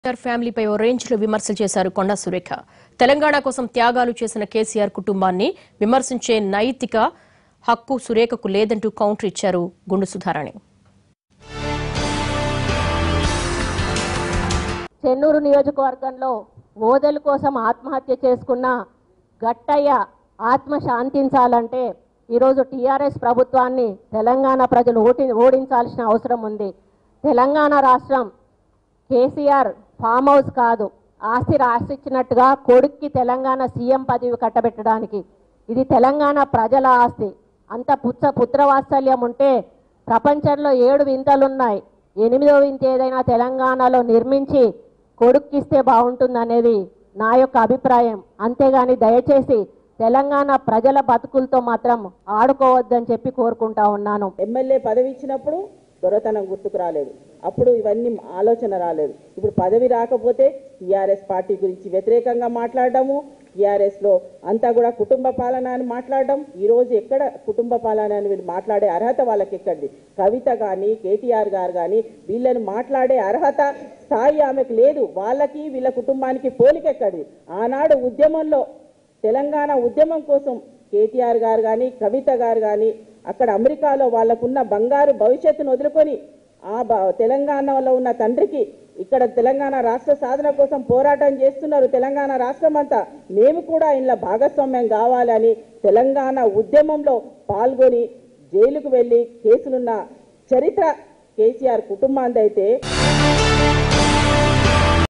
కేసీఆర్ ఫ్యామిలీపై ఓ రేంజ్లో విమర్శలు చేశారు కొండా సురేఖ తెలంగాణ కోసం త్యాగాలు చేసిన కేసీఆర్ కుటుంబాన్ని విమర్శించే నైతిక హక్కు సురేఖకు లేదంటూ కౌంటర్ ఇచ్చారు గుండు సుధారాణి చెన్నూరు నియోజకవర్గంలో ఓదెల కోసం ఆత్మహత్య చేసుకున్న గట్టయ్య ఆత్మ శాంతించాలంటే ఈరోజు టీఆర్ఎస్ ప్రభుత్వాన్ని తెలంగాణ ప్రజలు ఓటి ఓడించాల్సిన అవసరం ఉంది తెలంగాణ రాష్ట్రం కేసీఆర్ ఫామ్ హౌస్ కాదు ఆస్తి రాసిచ్చినట్టుగా కొడుక్కి తెలంగాణ సీఎం పదవి కట్టబెట్టడానికి ఇది తెలంగాణ ప్రజల ఆస్తి అంత పుత్ర పుత్రవాత్సల్యం ఉంటే ప్రపంచంలో ఏడు వింతలున్నాయి ఎనిమిదో వింత ఏదైనా తెలంగాణలో నిర్మించి కొడుక్కిస్తే బాగుంటుందనేది నా యొక్క అభిప్రాయం అంతేగాని దయచేసి తెలంగాణ ప్రజల బతుకులతో మాత్రం ఆడుకోవద్దని చెప్పి కోరుకుంటా ఉన్నాను ఎమ్మెల్యే పదవి ఇచ్చినప్పుడు దొరతనం గుర్తుకు రాలేదు అప్పుడు ఇవన్నీ ఆలోచన రాలేదు ఇప్పుడు పదవి రాకపోతే టీఆర్ఎస్ పార్టీ గురించి వ్యతిరేకంగా మాట్లాడడము టీఆర్ఎస్లో అంతా కూడా కుటుంబ పాలన అని మాట్లాడడం ఈరోజు ఎక్కడ కుటుంబ పాలన అని వీళ్ళు మాట్లాడే అర్హత వాళ్ళకి ఎక్కడిది కవిత కానీ కేటీఆర్ గారు కానీ వీళ్ళని మాట్లాడే అర్హత స్థాయి ఆమెకు లేదు వాళ్ళకి వీళ్ళ కుటుంబానికి పోలిక ఎక్కడిది ఆనాడు ఉద్యమంలో తెలంగాణ ఉద్యమం కోసం కేటీఆర్ గారు కానీ కవిత గారు కానీ అక్కడ అమెరికాలో వాళ్ళకున్న బంగారు భవిష్యత్తును వదులుకొని ఆ బ తెలంగాణలో ఉన్న తండ్రికి ఇక్కడ తెలంగాణ రాష్ట్ర సాధన కోసం పోరాటం చేస్తున్నారు తెలంగాణ రాష్ట్రం అంతా మేము కూడా ఇందులో భాగస్వామ్యం కావాలని తెలంగాణ ఉద్యమంలో పాల్గొని జైలుకు వెళ్ళి కేసులున్న చరిత్ర కేసీఆర్ కుటుంబాందైతే